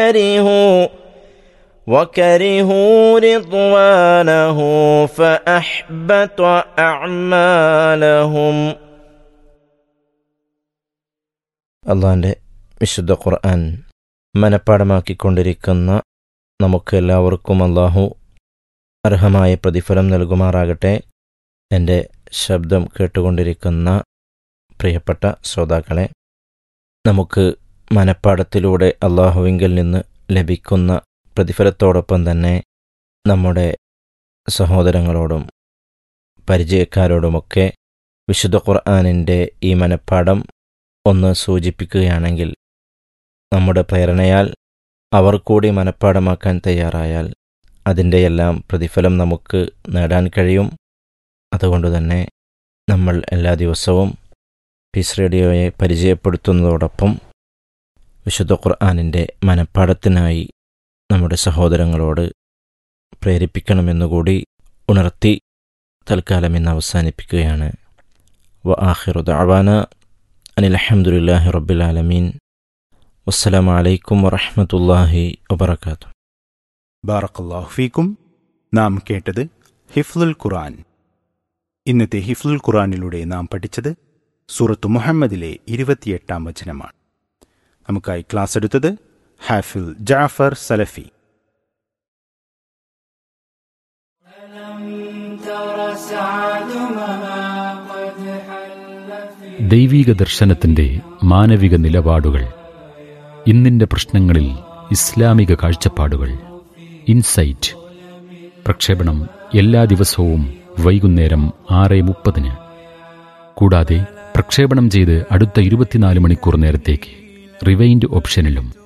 كرهوا وكرهوا رضوانه فأحبط أعمالهم അള്ളാൻ്റെ വിശുദ്ധ ഖുർആൻ മനഃപ്പാടമാക്കിക്കൊണ്ടിരിക്കുന്ന നമുക്ക് എല്ലാവർക്കും അള്ളാഹു അർഹമായ പ്രതിഫലം നൽകുമാറാകട്ടെ എൻ്റെ ശബ്ദം കേട്ടുകൊണ്ടിരിക്കുന്ന പ്രിയപ്പെട്ട ശ്രോതാക്കളെ നമുക്ക് മനഃപ്പാടത്തിലൂടെ അള്ളാഹുവിങ്കിൽ നിന്ന് ലഭിക്കുന്ന പ്രതിഫലത്തോടൊപ്പം തന്നെ നമ്മുടെ സഹോദരങ്ങളോടും പരിചയക്കാരോടുമൊക്കെ വിശുദ്ധ ഖുർആാനിൻ്റെ ഈ മനഃപ്പാടം ഒന്ന് സൂചിപ്പിക്കുകയാണെങ്കിൽ നമ്മുടെ പ്രേരണയാൽ അവർ കൂടി മനഃപ്പാടമാക്കാൻ തയ്യാറായാൽ അതിൻ്റെയെല്ലാം പ്രതിഫലം നമുക്ക് നേടാൻ കഴിയും അതുകൊണ്ട് തന്നെ നമ്മൾ എല്ലാ ദിവസവും പീസ് റേഡിയോയെ പരിചയപ്പെടുത്തുന്നതോടൊപ്പം വിശുദ്ധ ഖുർആാനിൻ്റെ മനഃപ്പാടത്തിനായി നമ്മുടെ സഹോദരങ്ങളോട് പ്രേരിപ്പിക്കണമെന്നുകൂടി ഉണർത്തി തൽക്കാലം ഇന്ന് അവസാനിപ്പിക്കുകയാണ് വ ആഹിറു ദഅവാന അനിൽ അഹമ്മദുല്ലാഹി റബ്ബിൽ ആലമീൻ വസ്സലാമു അലൈക്കും വറഹ്മത്തുള്ളാഹി വബറകാതുഹു ബാറക്കല്ലാഹു ഫീക്കും നാം കേട്ടത് ഹിഫ്ലുൽ ഖുർആൻ ഇന്നത്തെ ഹിഫ്ലുൽ ഖുർആനിലൂടെ നാം പഠിച്ചത് സൂറത്തു മുഹമ്മദിലെ ഇരുപത്തിയെട്ടാം വചനമാണ് നമുക്കായി ക്ലാസ് എടുത്തത് ഹാഫിൽ ജാഫർ സലഫി ദൈവീക ദർശനത്തിന്റെ മാനവിക നിലപാടുകൾ ഇന്നിന്റെ പ്രശ്നങ്ങളിൽ ഇസ്ലാമിക കാഴ്ചപ്പാടുകൾ ഇൻസൈറ്റ് പ്രക്ഷേപണം എല്ലാ ദിവസവും വൈകുന്നേരം ആറ് മുപ്പതിന് കൂടാതെ പ്രക്ഷേപണം ചെയ്ത് അടുത്ത ഇരുപത്തിനാല് മണിക്കൂർ നേരത്തേക്ക് റിവൈൻഡ് ഓപ്ഷനിലും